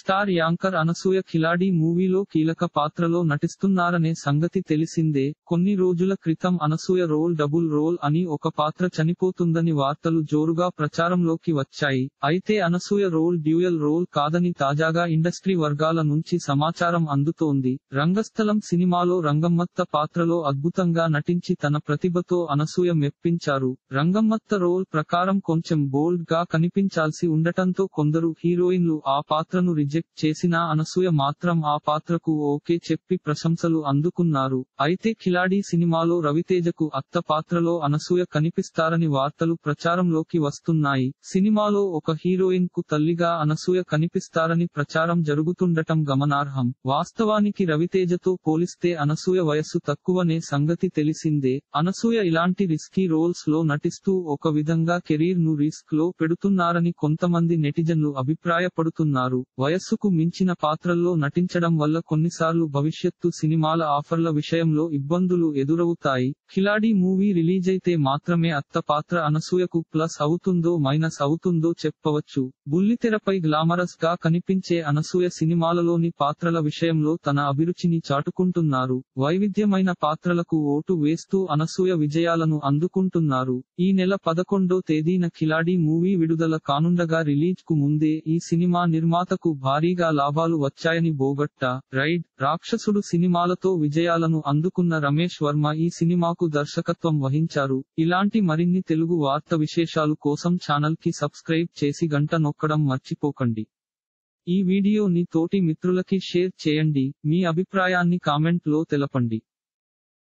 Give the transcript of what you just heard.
star anchor Anasuya కిలాడి మూవీలో కీలక పాత్రలో నటిస్తున్నారనే సంగతి తెలిసిందే కొన్ని రోజుల క్రితం అనసూయ రోల్ డబుల్ రోల్ అని ఒక పాత్ర చనిపోతుందని వార్తలు జోరుగా ప్రచారంలోకి వచ్చాయి అయితే అనసూయ రోల్ డ్యూయల్ రోల్ కాదని తాజాగా ఇండస్ట్రీ వర్గాల నుంచి సమాచారం అందుతోంది రంగస్థలం సినిమాలో రంగమ్మత్త పాత్రలో అద్భుతంగా నటించి తన ప్రతిభతో అనసూయ మెప్పించారు రంగమ్మత్త రోల్ ప్రకారం కొంచెం బోల్డ్ గా కనిపించాల్సి ఉండటంతో కొందరు హీరోయిన్లు ఆ పాత్రను రిజెక్ట్ చేసినా అనసూయ మాత్రం ఆ పాత్రకు ఓకే చెప్పి ప్రశంసలు అందుకున్నారు అయితే కిలాడి సినిమాలో రవితేజకు అత్త పాత్రలో అనసూయ కనిపిస్తారని వార్తలు ప్రచారంలోకి వస్తున్నాయి సినిమాలో ఒక హీరోయిన్ కు తల్లిగా అనసూయ కనిపిస్తారని ప్రచారం జరుగుతుండటం గమనార్హం వాస్తవానికి రవితేజతో పోలిస్తే అనసూయ వయస్సు తక్కువనే సంగతి తెలిసిందే అనసూయ ఇలాంటి రిస్కీ రోల్స్ లో నటిస్తూ ఒక విధంగా కెరీర్ ను రిస్క్ లో పెడుతున్నారని కొంతమంది నెటిజన్లు అభిప్రాయపడుతున్నారు వయస్సుకు మించిన పాత్రల్లో నటించడం వల్ల కొన్నిసార్లు భవిష్యత్తు సినిమాల ఆఫర్ల విషయంలో ఇబ్బందులు ఎదురవుతాయి కిలాడి మూవీ రిలీజైతే మాత్రమే అత్త పాత్ర అనసూయకు ప్లస్ అవుతుందో మైనస్ అవుతుందో చెప్పవచ్చు బుల్లితెరపై గ్లామరస్ గా కనిపించే అనసూయ సినిమాలలోని పాత్రల విషయంలో తన అభిరుచిని చాటుకుంటున్నారు వైవిధ్యమైన పాత్రలకు ఓటు వేస్తూ అనసూయ విజయాలను అందుకుంటున్నారు ఈ నెల పదకొండో తేదీన కిలాడి మూవీ విడుదల కానుండగా రిలీజ్ కు ముందే ఈ సినిమా నిర్మాతకు భారీగా లాభాలు వచ్చాయని బోగట్ట రైడ్ రాక్షసుడు సినిమాలతో విజయాలను అందుకున్న రమేష్ వర్మ ఈ సినిమాకు దర్శకత్వం వహించారు ఇలాంటి మరిన్ని తెలుగు వార్త విశేషాలు కోసం ఛానల్ కి సబ్స్క్రైబ్ చేసి గంట నొక్కడం మర్చిపోకండి ఈ వీడియోని తోటి మిత్రులకి షేర్ చేయండి మీ అభిప్రాయాన్ని కామెంట్ లో తెలపండి